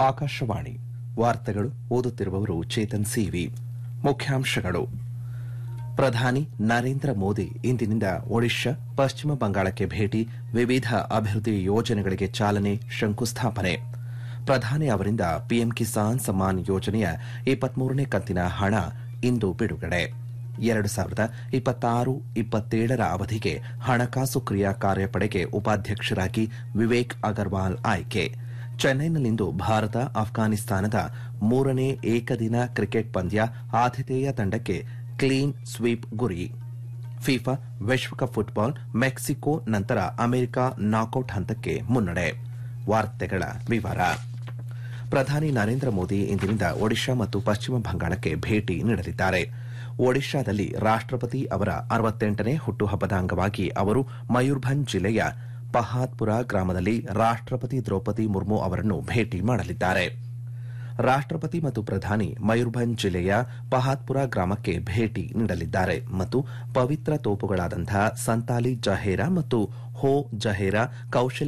ಆಕಾಶವಾಣಿ ವಾರ್ತೆಗಳು ಓದುತ್ತಿರುವವರು ಚೇತನ್ ಸಿವಿ ಮುಖ್ಯಾಂಶಗಳು ಪ್ರಧಾನಿ ನರೇಂದ್ರ ಮೋದಿ ಇಂದಿನಿಂದ ಒಡಿಶಾ ಪಶ್ಚಿಮ ಬಂಗಾಳಕ್ಕೆ ಭೇಟಿ ವಿವಿಧ ಅಭಿವೃದ್ಧಿ ಯೋಜನೆಗಳಿಗೆ ಚಾಲನೆ ಶಂಕುಸ್ಥಾಪನೆ ಪ್ರಧಾನಿ ಅವರಿಂದ ಪಿಎಂ ಕಿಸಾನ್ ಸಮ್ಮಾನ್ ಯೋಜನೆಯ ಇಪ್ಪತ್ಮೂರನೇ ಕಂತಿನ ಹಣ ಇಂದು ಬಿಡುಗಡೆ ಎರಡು ಸಾವಿರದ ಇಪ್ಪತ್ತಾರು ಇಪ್ಪತ್ತೇಳರ ಅವಧಿಗೆ ಹಣಕಾಸು ಕ್ರಿಯಾ ಕಾರ್ಯಪಡೆಗೆ ಉಪಾಧ್ಯಕ್ಷರಾಗಿ ವಿವೇಕ್ ಅಗರ್ವಾಲ್ ಆಯ್ಕೆ ಚೆನ್ನೈನಲ್ಲಿಂದು ಭಾರತ ಅಫ್ಘಾನಿಸ್ತಾನದ ಮೂರನೇ ಏಕದಿನ ಕ್ರಿಕೆಟ್ ಪಂದ್ಯ ಆತಿಥೇಯ ತಂಡಕ್ಕೆ ಕ್ಲೀನ್ ಸ್ವೀಪ್ ಗುರಿ ಫಿಫಾ ವಿಶ್ವಕಪ್ ಫುಟ್ಬಾಲ್ ಮೆಕ್ಸಿಕೋ ನಂತರ ಅಮೆರಿಕ ನಾಕೌಟ್ ಹಂತಕ್ಕೆ ಮುನ್ನಡೆ ವಾರ್ತೆಗಳ ವಿವರ ಪ್ರಧಾನಿ ನರೇಂದ್ರ ಮೋದಿ ಇಂದಿನಿಂದ ಒಡಿಶಾ ಮತ್ತು ಪಶ್ಚಿಮ ಬಂಗಾಳಕ್ಕೆ ಭೇಟಿ ನೀಡಲಿದ್ದಾರೆ ಒಡಿಶಾದಲ್ಲಿ ರಾಷ್ಟಪತಿ ಅವರ ಅರವತ್ತೆಂಟನೇ ಹುಟ್ಟುಹಬ್ಬದ ಅಂಗವಾಗಿ ಅವರು ಮಯೂರ್ಭಂಜ್ ಜಿಲ್ಲೆಯ ಪಹಾದ್ಪುರ ಗ್ರಾಮದಲ್ಲಿ ರಾಷ್ಟಪತಿ ದ್ರೌಪದಿ ಮುರ್ಮು ಅವರನ್ನು ಭೇಟಿ ಮಾಡಲಿದ್ದಾರೆ ರಾಷ್ಟಪತಿ ಮತ್ತು ಪ್ರಧಾನಿ ಮಯೂರ್ಭಂಜ್ ಜಿಲ್ಲೆಯ ಪಹಾದ್ಪುರ ಗ್ರಾಮಕ್ಕೆ ಭೇಟಿ ನೀಡಲಿದ್ದಾರೆ ಮತ್ತು ಪವಿತ್ರ ತೋಪುಗಳಾದಂತಹ ಸಂತಾಲಿ ಜಹೇರಾ ಮತ್ತು ಹೋ ಜಹೇರಾ ಕೌಶಲ್ಯ